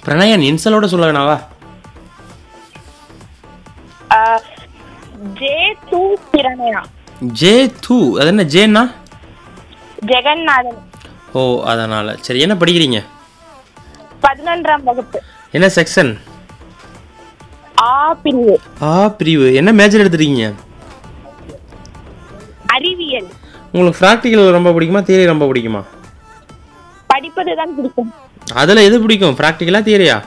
பிரணயன் இன்சலோட சொல்ல வேணாவா ஜே தூ பிரணயா ஜே தூ அது என்ன ஜேன்னா ஜெகநாதன் ஓ அதனால சரி என்ன படிக்கிறீங்க பதினொன்றாம் வகுப்பு என்ன செக்ஷன் ஆ பிரிவு ஆ பிரிவு என்ன மேஜர் எடுத்துருக்கீங்க அறிவியல் உங்களுக்கு ப்ராக்டிக்கல் ரொம்ப பிடிக்குமா தியரி ரொம்ப பிடிக்குமா படிப்பது தான் பிடிக்கும் அதில் எது பிடிக்கும் ப்ராக்டிக்கலா தியரியா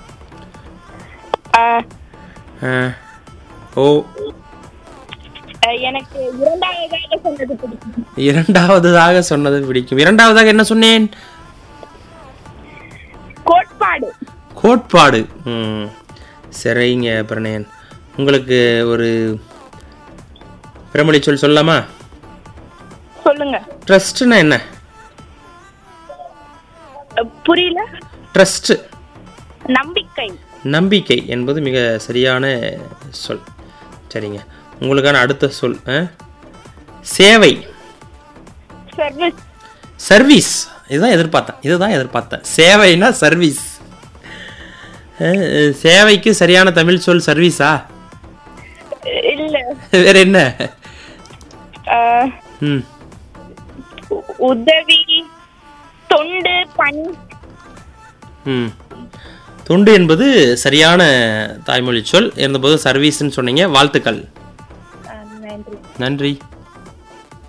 ஆஹ், ஓ அஹ், எனக்கு இரண்டாவதாக சொன்னது பிடிக்கும் இரண்டாவதாக சொன்னது பிடிக்கும் இரண்டாவதாக என்ன சொன்னேன் கோட்பாடு கோட்பாடு ம் சரிங்க பிரணயன் உங்களுக்கு ஒரு பிரமொழி சொல் சொல்லலாமா சொல்லுங்க ட்ரஸ்ட்னா என்ன அஹ், புரியல ட்ரஸ்ட் நம்பிக்கை நம்பிக்கை என்பது மிக சரியான சொல் சரிங்க உங்களுக்கான அடுத்த சொல் ஆ? சேவை சர்வீஸ் சர்வீஸ் இதுதான் எதிர்பார்த்தேன் இதுதான் எதிர்பார்த்தேன் சேவைனா சர்வீஸ் அஹ், சேவைக்கு சரியான தமிழ் சொல் சர்வீஸா இல்ல வேற என்ன அஹ், ம் உ- உதவி தொண்டு பணி ம் தொண்டு என்பது சரியான தாய்மொழி சொல் இருந்தபோது சர்வீஸ்ன்னு சொன்னீங்க வாழ்த்துக்கள் அஹ், நன்றி நன்றி